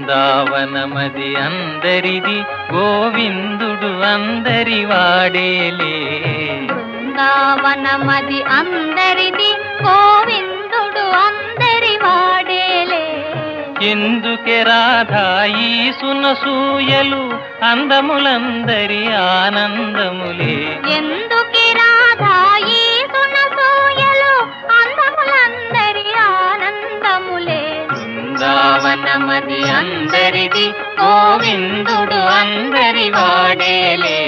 బృందావనమది అందరిది గోవిందుడు అందరి వాడేలే బృందావనమది అందరిది గోవిందుడు అందరి వాడేలే ఎందుకే రాధా ఈ సునసూయలు అందములందరి ఆనందములే ఎందుకి రాధా ఈ సునసూయలు అందములందరి ఆనందములే బృందావనమది అందరిది గోవిందుడు అందరి వాడేలే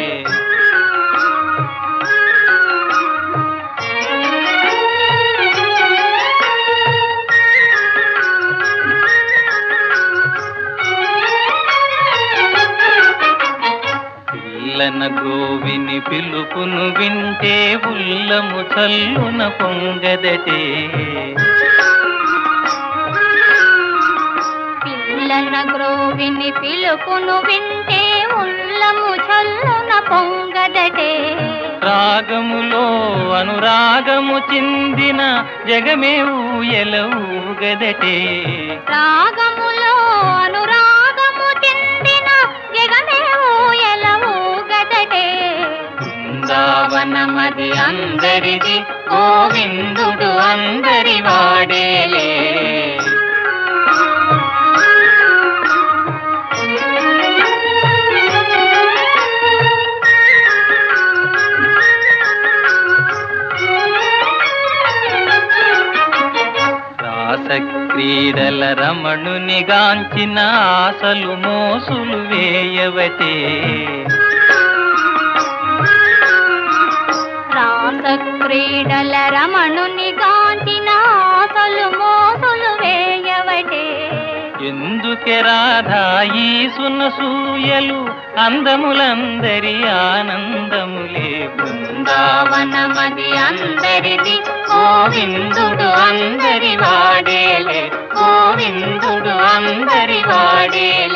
పిల్లన గోవిని పిలుపును వింటే ఉల్లము చల్లున పొంగదటే పిల్లల గ్రోవిని పిలుపును వింటే ఉల్లము చల్లున పొంగదటే రాగములో అనురాగము చిందిన జగమే ఊయల ఊగదటే రాగములో అనురాగము చెందిన జగమే ఊయల ఊగదటే బృందావనమది అందరిది గోవిందుడు అందరి వాడేలే రాస క్రీడల రమణుని గాంచిన ఆశలు మోసులు వేయవటే రాస క్రీడల రమణుని గాంచిన ఆశలు మోసులు వేయవటే ఎందుకే రాధా ఈ సునసూయలు అందములందరి ఆనందములే బృందావనమది అందరిది గోవిందుడు అందరి వాడేలే గోవిందుడు అందరి వాడేలే